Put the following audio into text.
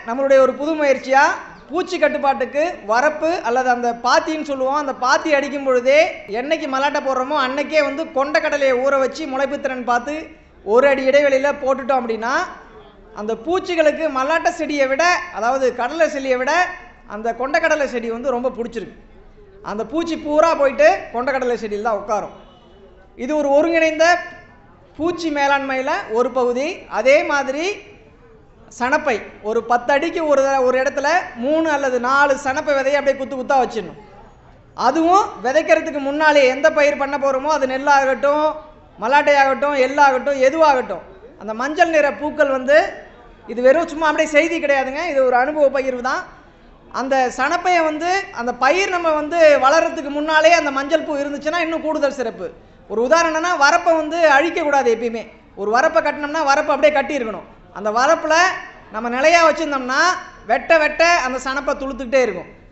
நம்மளுடைய ஒரு புது முயற்சியாக பூச்சி கட்டுப்பாட்டுக்கு வரப்பு அல்லது அந்த பாத்தின்னு சொல்லுவோம் அந்த பாத்தி அடிக்கும் பொழுதே என்னைக்கு மல்லாட்டை போடுறோமோ அன்னைக்கே வந்து கொண்டக்கடலையை ஊற வச்சு முளைப்பு திறன் பார்த்து ஒரு அடி இடைவெளியில் போட்டுட்டோம் அப்படின்னா அந்த பூச்சிகளுக்கு மல்லாட்டை செடியை விட அதாவது கடலை செடியை விட அந்த கொண்டக்கடலை செடி வந்து ரொம்ப பிடிச்சிருக்கு அந்த பூச்சி பூரா போயிட்டு கொண்டக்கடலை செடியில் தான் உட்காரும் இது ஒரு ஒருங்கிணைந்த பூச்சி மேலாண்மையில் ஒரு பகுதி அதே மாதிரி சணப்பை ஒரு பத்து அடிக்கு ஒரு த- ஒரு இடத்துல மூணு அல்லது நாலு சணப்பை விதையை அப்படியே குத்து குத்தா வச்சிடணும் அதுவும் விதைக்கிறதுக்கு முன்னாலே எந்த பயிர் பண்ண போகிறோமோ அது நெல்லாகட்டும் மல்லாட்டையாகட்டும் எள்ளாகட்டும் எதுவாகட்டும் அந்த மஞ்சள் நிற பூக்கள் வந்து இது வெறும் சும்மா அப்படியே செய்தி கிடையாதுங்க இது ஒரு அனுபவ பகிர்வு தான் அந்த சணப்பையை வந்து அந்த பயிர் நம்ம வந்து வளர்கிறதுக்கு முன்னாலே அந்த மஞ்சள் பூ இருந்துச்சுன்னா இன்னும் கூடுதல் சிறப்பு ஒரு உதாரணம்னா வரப்பை வந்து அழிக்கக்கூடாது எப்பயுமே ஒரு வரப்பை கட்டினோம்னா வரப்பை அப்படியே கட்டி இருக்கணும் அந்த வரப்பில் நம்ம நிலையாக வச்சுருந்தோம்னா வெட்ட வெட்ட அந்த சணப்பை துளுத்துக்கிட்டே இருக்கும்